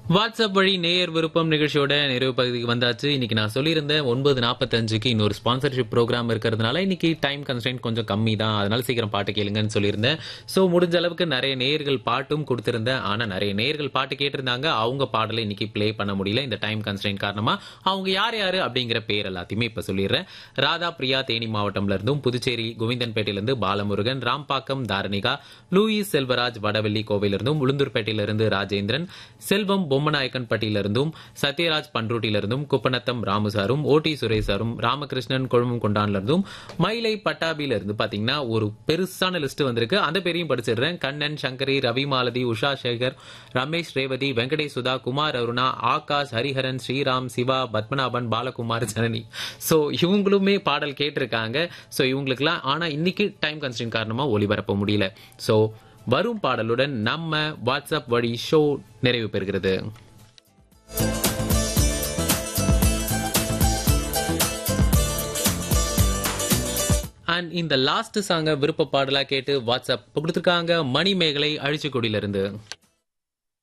WhatsApp வழி நேயர் விருப்பம் நிகழ்ச்சியோட நிறைவு பகுதிக்கு வந்தாச்சு இன்னைக்கு நான் சொல்லியிருந்தேன் ஒன்பது நாற்பத்தஞ்சுக்கு இன்னொரு ஸ்பான்சர்ஷிப் ப்ரோக்ராம் இருக்கிறதுனால இன்னைக்கு டைம் கன்ஸ்டன்ட் கொஞ்சம் கம்மி தான் அதனால சீக்கிரம் பாட்டு கேளுங்கன்னு சொல்லியிருந்தேன் ஸோ முடிஞ்ச அளவுக்கு நிறைய நேயர்கள் பாட்டும் கொடுத்திருந்தேன் ஆனால் நிறைய நேயர்கள் பாட்டு கேட்டிருந்தாங்க அவங்க பாடலை இன்னைக்கு ப்ளே பண்ண முடியல இந்த டைம் கன்ஸ்டன்ட் காரணமா அவங்க யார் யாரு அப்படிங்கிற பேர் எல்லாத்தையுமே இப்ப சொல்லிடுறேன் ராதா பிரியா தேனி மாவட்டம்ல இருந்தும் புதுச்சேரி கோவிந்தன்பேட்டையில இருந்து பாலமுருகன் ராம்பாக்கம் தாரணிகா லூயிஸ் செல்வராஜ் வடவெள்ளி கோவையிலிருந்தும் உளுந்தூர்பேட்டையிலிருந்து ராஜேந்திரன் செல்வம் பொம்மநாயக்கன்பட்டியிலிருந்தும் சத்யராஜ் பன்ருட்டியிலிருந்தும் குப்பநத்தம் ராமுசாரும் ஓடி சுரேசாரும் ராமகிருஷ்ணன் கொழும்பும் கொண்டான்ல இருந்தும் மயிலை பட்டாபியில இருந்து பாத்தீங்கன்னா ஒரு பெருசான லிஸ்ட் வந்திருக்கு அந்த பேரையும் படிச்சிடுறேன் கண்ணன் சங்கரி ரவி மாலதி உஷா சேகர் ரமேஷ் ரேவதி வெங்கடேஷ் சுதா குமார் அருணா ஆகாஷ் ஹரிஹரன் ஸ்ரீராம் சிவா பத்மநாபன் பாலகுமார் ஜனனி சோ இவங்களுமே பாடல் கேட்டிருக்காங்க சோ இவங்களுக்குலாம் ஆனா இன்னைக்கு டைம் கன்ஸ்டின் காரணமா ஒளிபரப்ப முடியல சோ வரும் பாடலுடன் நம்ம வாட்ஸ்அப் வழி ஷோ நிறைவு பெறுகிறது அண்ட் இந்த லாஸ்ட் சாங்க விருப்ப பாடலா கேட்டு வாட்ஸ்அப் கொடுத்துருக்காங்க மணிமேகலை அழிச்சுக்குடியில இருந்து